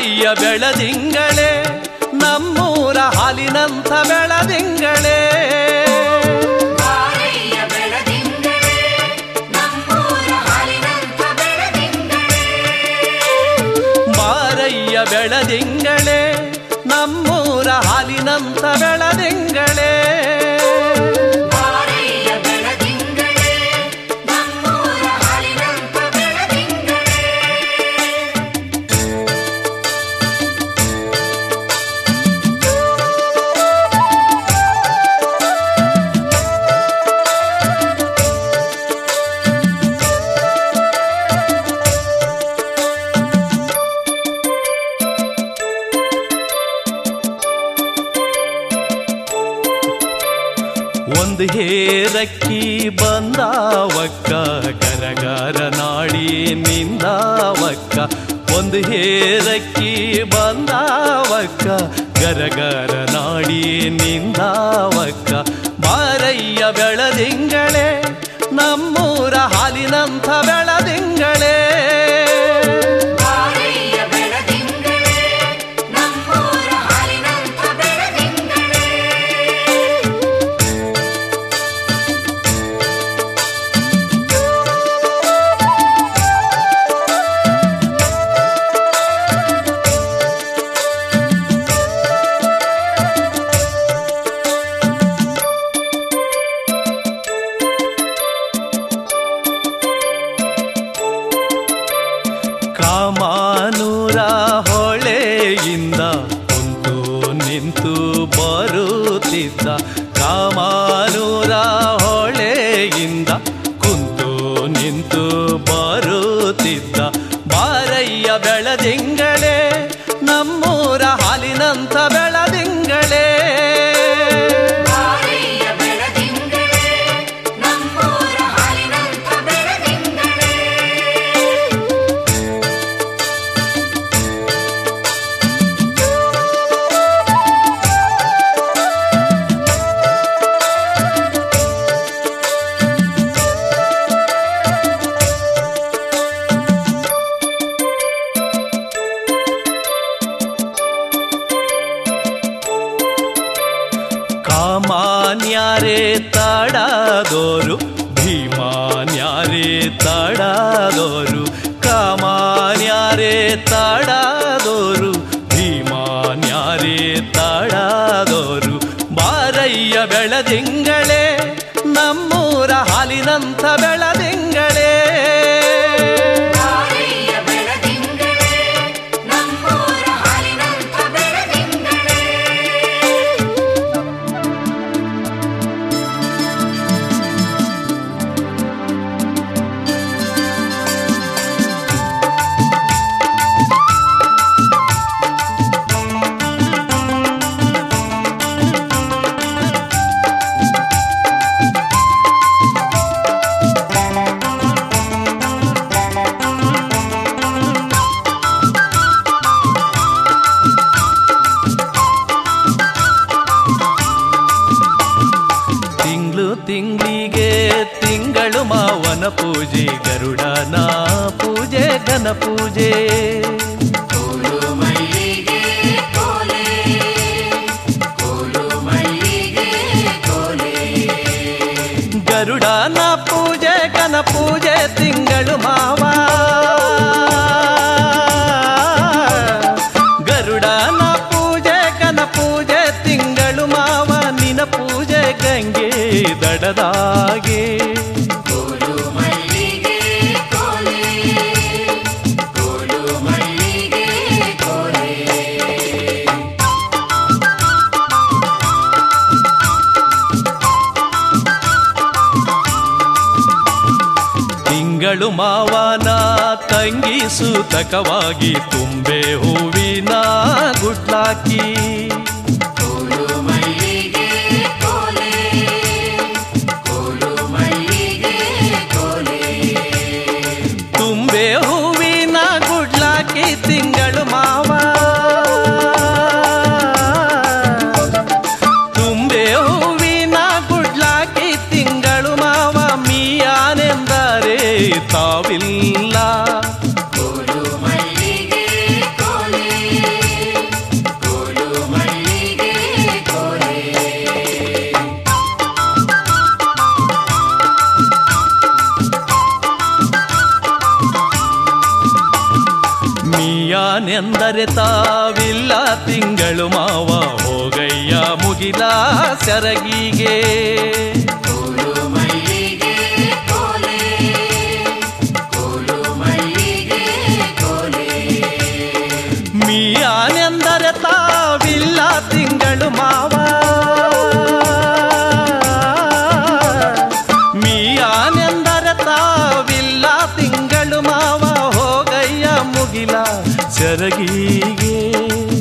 ಬಾರಯ್ಯ ಬೆಳದಿಂಗಳೇ ನಮ್ಮೂರ ಹಾಲಿನಂಥ ಬೆಳದಿಂಗಳೇ ಬಾರಯ್ಯ ಬೆಳದಿಂಗಳೇ ನಮ್ಮೂರ ಹಾಲಿನಂಥ ಬೆಳದಿಂಗಳೇ ಬಾರಯ್ಯ ಬೆಳದಿಂಗಳೇ ನಮ್ಮೂರ ಹಾಲಿನಂಥ ಬೆಳದಿಂಗಳೇ ಬಾರಯ್ಯ ಬೆಳದಿಂಗಳೇ ನಮ್ಮೂರ ಹಾಲಿನಂಥ ಬೆಳದಿಂಗಳೇ ಒಂದು ಹೇರಕ್ಕಿ ಬಂದಾವಕ್ಕ ಗರಗರ ನಾಡಿ ನಿಂದಾವಕ್ಕ ಒಂದು ಹೇರಕ್ಕಿ ಬಂದಾವಕ್ಕ ಗರಗರ ನಾಡಿ ನಿಂದಾವಕ್ಕ ಬಾರಯ್ಯ ಬೆಳದಿಂಗಳೇ ನಮ್ಮೂರ ಹಾಲಿನಂಥ ಬೆಳದಿಂಗಳೇ ಬಾರಯ್ಯ ಬೆಳದಿಂಗಳೇ ನಮ್ಮೂರ ಹಾಲಿನಂಥ ಬೆಳದಿಂಗಳೇ ಕಾಮಾನೂರ ಹೊಳೆಯಿಂದ ಕುಂತು ನಿಂತು ಬರುತ್ತಿದ್ದ ಕಾಮಾನೂರ ಹೊಳೆಯಿಂದ ಕುಂತು ನಿಂತು ಬರುತ್ತಿದ್ದ ಬಾರಯ್ಯ ಬೆಳದಿಂಗಳೇ ನಮ್ಮೂರ ಹಾಲಿನಂಥ ಬೆಳದಿಂಗಳೇ ಬಾರಯ್ಯ ಬೆಳದಿಂಗಳೇ ನಮ್ಮೂರ ಹಾಲಿನಂಥ ಬೆಳದಿಂಗಳೇ ಕಾಮಾನ್ಯಾರೇ ತಡಾದೋರು ಭೀಮಾನ್ಯಾರೇ ತಡಾದೋರು ಕಾಮಾನ್ಯಾರೇ ತಡಾದೋರು ಭೀಮಾನ್ಯಾರೇ ತಡಾದೋರು ಬಾರಯ್ಯ ಬೆಳದಿಂಗಳೇ ನಮ್ಮೂರ ಹಾಲಿನಂಥ ಬೆಳದಿಂಗಳೇ ಬಾರಯ್ಯ ಬೆಳದಿಂಗಳೇ ನಮ್ಮೂರ ಹಾಲಿನಂಥ ಬೆಳದಿಂಗಳೇ ತಿಂಗಳು ತಿಂಗಳಿಗೆ ತಿಂಗಳು ಮಾವನ ಪೂಜೆ ಗರುಡನ ಪೂಜೆ ಘನ ಪೂಜೆ ಕೋಲು ಮಲ್ಲಿಗೆ ಕೋಲೆ ಕೋಲು ಮಲ್ಲಿಗೆ ಕೋಲೆ ಗರುಡನ ಪೂಜೆ ಘನ ಪೂಜೆ ತಿಂಗಳು ಮಾವ ಗರುಡನ ಪೂಜೆ ಘನ ಪೂಜೆ ತಿಂಗಳು ಮಾವ ನಿನ ಪೂಜೆ ಗಂಗೆ ದಡದಾಗೆ ಕೋಲು ಮಲ್ಲಿಗೆ ಕೋಲೆ ಕೋಲು ಮಲ್ಲಿಗೆ ಕೋಲೆ ತಿಂಗಳು ಮಾವನ ತಂಗಿ ಸೂತಕವಾಗಿ ತುಂಬೆ ಹೂವಿನ ಗುಡ್ಲಾಕಿ ಕೋಲು ಮಲ್ಲಿಗೆ ಕೋಲೆ ಕೋಲು ಮಲ್ಲಿಗೆ ಕೋಲೆ ತುಂಬೆ ಹೂವಿನ ಗುಡ್ಲಾಕಿ ತಿಂಗಳು ಮಾವ ತುಂಬೆ ಹೂವಿನ ಗುಡ್ಲಾಕಿ ತಿಂಗಳು ಮಾವ ಮೀಯಾನೆಂದರೆ ತಾವಿಲ್ಲ ಕೋಲು ಮಲ್ಲಿಗೆ ಕೋಲೆ ಆನೆಂದರೆ ತಾವಿಲ್ಲ ತಿಂಗಳು ಮಾವ ಹೋಗಯ್ಯ ಮುಗಿಲ ಸೆರಗಿಗೆ ಕೋಲು ಮಲ್ಲಿಗೆ ಕೋಲೆ ಕೋಲು ಮಲ್ಲಿಗೆ ಕೋಲೆ ಮೀ ಆನೆಂದರೆ ತಾವಿಲ್ಲ ತಿಂಗಳು ಮಾವ ಮೀ ಆನೆಂದರೆ ತಾವಿಲ್ಲ ತಿಂಗಳು ಮಾವ ಹೋಗಯ್ಯ ಮುಗಿಲ ಸೆರಗಿಗೆ